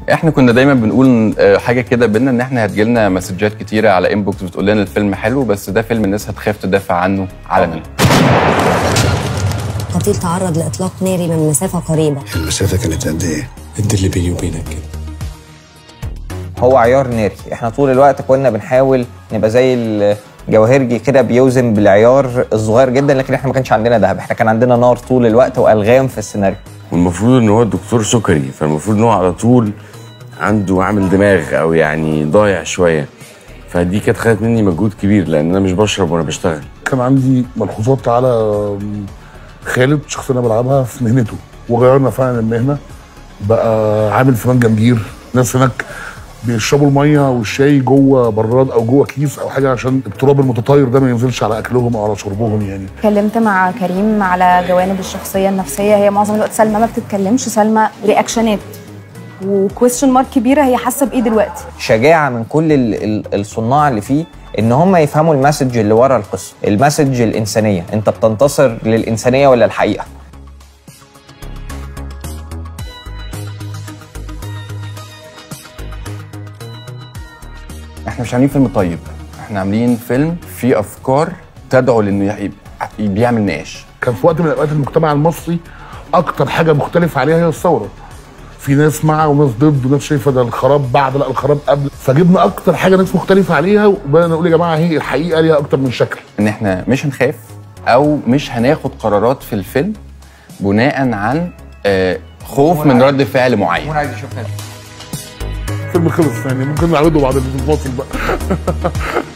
احنا كنا دايما بنقول آه، حاجه كده بينا ان احنا هتجيلنا مسجات كتيره على انبوكس بتقول لنا الفيلم حلو بس ده فيلم الناس هتخاف تدافع عنه علنا قتيل تعرض لاطلاق ناري من مسافه قريبه المسافة كانت قد ايه؟ انت اللي بيني وبينك كده هو عيار ناري احنا طول الوقت كنا بنحاول نبقى زي الجواهرجي كده بيوزن بالعيار الصغير جدا لكن احنا ما كانش عندنا ذهب احنا كان عندنا نار طول الوقت والغام في السيناريو والمفروض ان هو الدكتور سكري فالمفروض ان هو على طول عنده عامل دماغ او يعني ضايع شويه فدي كانت خدت مني مجهود كبير لان انا مش بشرب وانا بشتغل كان عندي ملحوظات على خالد شخصيه انا بلعبها في مهنته وغيرنا فعلا المهنه بقى عامل في جمبير ناس هناك بيشربوا الميه والشاي جوه براد او جوه كيس او حاجه عشان التراب المتطاير ده ما ينزلش على اكلهم او على شربهم يعني اتكلمت مع كريم على جوانب الشخصيه النفسيه هي معظم الوقت سلمى ما بتتكلمش سلمى رياكشنات وكويستشن مارك كبيره هي حاسه بايه دلوقتي شجاعه من كل ال- ال- الصناع اللي فيه ان هم يفهموا المسج اللي ورا القصه المسج الانسانيه انت بتنتصر للانسانيه ولا الحقيقه احنا مش عاملين فيلم طيب احنا عاملين فيلم فيه افكار تدعو لانه يبقى- بيعمل نقاش كان في وقت من الاوقات المجتمع المصري اكتر حاجه مختلف عليها هي الثوره في ناس مع وناس ضد وناس شايفه ده الخراب بعد لا الخراب قبل فجبنا اكتر حاجه ناس مختلفه عليها وبدأنا نقول يا جماعه هي الحقيقه ليها اكتر من شكل ان احنا مش هنخاف او مش هناخد قرارات في الفيلم بناء عن آه، خوف من رد فعل معين عايز يشوفنا الفيلم خلص يعني ممكن نعرضه بعد الفاصل بقى